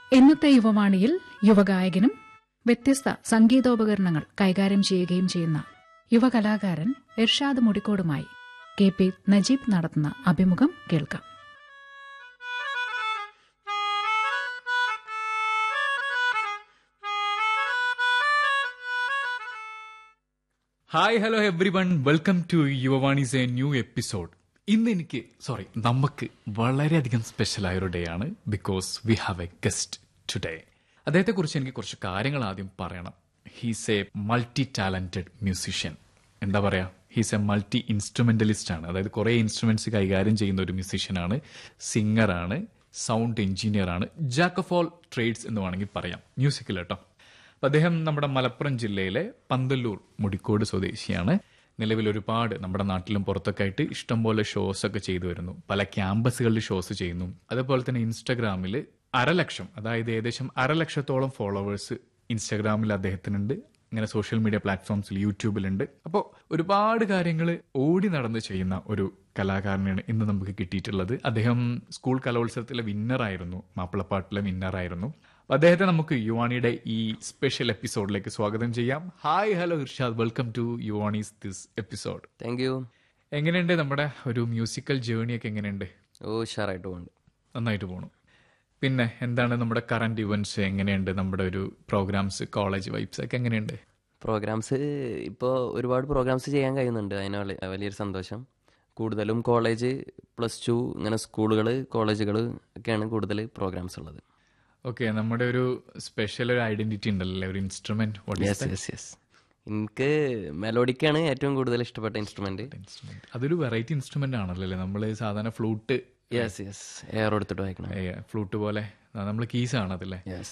ഇന്നത്തെ യുവവാണിയിൽ യുവഗായകനും വ്യത്യസ്ത സംഗീതോപകരണങ്ങൾ കൈകാര്യം ചെയ്യുകയും ചെയ്യുന്ന യുവകലാകാരൻ ഇർഷാദ് മുടിക്കോടുമായി കെ പി നജീബ് നടത്തുന്ന അഭിമുഖം കേൾക്കാം hi hello everyone welcome to Yuvavani's a new episode ഇന്ന് എനിക്ക് സോറി നമുക്ക് വളരെയധികം സ്പെഷ്യൽ ആയ ഒരു ഡേ ആണ് because we have a guest today അദ്ദേഹത്തെ കുറിച്ച് എനിക്ക് കുറച്ച് കാര്യങ്ങൾ ആദ്യം പറയണം he's a multi talented musician എന്താ പറയാ ഹീസ് എ മൾട്ടി ഇൻസ്ട്രുമെന്റലിസ്റ്റ് ആണ് അതായത് കുറെ ഇൻസ്ട്രുമെന്റ്സ് കൈകാര്യം ചെയ്യുന്ന ഒരു മ്യൂസിഷ്യനാണ് സിംഗറാണ് സൗണ്ട് എഞ്ചിനീയർ ആണ് ജാക്ക് ഓഫ് ഓൾ ട്രേഡ്സ് എന്ന് വേണമെങ്കിൽ പറയാം മ്യൂസിക്കിൽ കേട്ടോ അപ്പൊ അദ്ദേഹം നമ്മുടെ മലപ്പുറം ജില്ലയിലെ പന്തല്ലൂർ മുടിക്കോട് സ്വദേശിയാണ് നിലവിൽ ഒരുപാട് നമ്മുടെ നാട്ടിലും പുറത്തൊക്കെ ആയിട്ട് ഇഷ്ടംപോലെ ഷോസ് ഒക്കെ ചെയ്തു വരുന്നു പല ക്യാമ്പസുകളിൽ ഷോസ് ചെയ്യുന്നു അതുപോലെ തന്നെ ഇൻസ്റ്റഗ്രാമിൽ അരലക്ഷം അതായത് ഏകദേശം അരലക്ഷത്തോളം ഫോളോവേഴ്സ് ഇൻസ്റ്റഗ്രാമിൽ അദ്ദേഹത്തിനുണ്ട് ഇങ്ങനെ സോഷ്യൽ മീഡിയ പ്ലാറ്റ്ഫോംസിൽ യൂട്യൂബിലുണ്ട് അപ്പോൾ ഒരുപാട് കാര്യങ്ങൾ ഓടി നടന്ന് ചെയ്യുന്ന ഒരു കലാകാരനാണ് ഇന്ന് നമുക്ക് കിട്ടിയിട്ടുള്ളത് അദ്ദേഹം സ്കൂൾ കലോത്സവത്തിലെ വിന്നറായിരുന്നു മാപ്പിളപ്പാട്ടിലെ വിന്നറായിരുന്നു അപ്പൊ അദ്ദേഹത്തെ നമുക്ക് യുവാണിയുടെ ഈ സ്പെഷ്യൽ എപ്പിസോഡിലേക്ക് സ്വാഗതം ചെയ്യാം hi hello Irshad welcome to Yuvavani's this episode thank you എങ്ങനെയുണ്ട് നമ്മുടെ ഒരു മ്യൂസിക്കൽ ജേണിയൊക്കെ എങ്ങനെയുണ്ട് ഓ ഉഷാറായിട്ട് പോകുന്നുണ്ട് നന്നായിട്ട് പോണു പിന്നെ എന്താണ് നമ്മുടെ കറന്റ് ഇവന്റ്സ് എങ്ങനെയുണ്ട് നമ്മുടെ ഒരു പ്രോഗ്രാംസ് കോളേജ് വൈബ്സ് ഒക്കെ എങ്ങനെയുണ്ട് പ്രോഗ്രാംസ് ഇപ്പോൾ ഒരുപാട് പ്രോഗ്രാംസ് ചെയ്യാൻ കഴിയുന്നുണ്ട് അതിന് വള- വലിയൊരു സന്തോഷം കൂടുതലും കോളേജ് പ്ലസ് ടു ഇങ്ങനെ സ്കൂളുകൾ കോളേജുകൾ ഒക്കെയാണ് കൂടുതൽ പ്രോഗ്രാംസ് ഉള്ളത് ഓക്കെ നമ്മുടെ ഒരു സ്പെഷ്യൽ ഒരു ഐഡന്റിറ്റി ഉണ്ടല്ലോ ഒരു instrument what yes yes yes എനിക്ക് മെലോഡിക്കാണ് ഏറ്റവും കൂടുതൽ ഇഷ്ടപ്പെട്ട ഇൻസ്ട്രുമെന്റ് ഇൻസ്ട്രുമെന്റ് അതൊരു വെറൈറ്റി ഇൻസ്ട്രുമെന്റ് ആണല്ലോ അല്ലേ നമ്മൾ സാധാരണ ഫ്ലൂട്ട് യെസ് യെസ് എയർ എടുത്തിട്ട് വായിക്കണം ഫ്ലൂട്ട് പോലെ നമ്മൾ കീസ് ആണ് അതല്ലേ യെസ്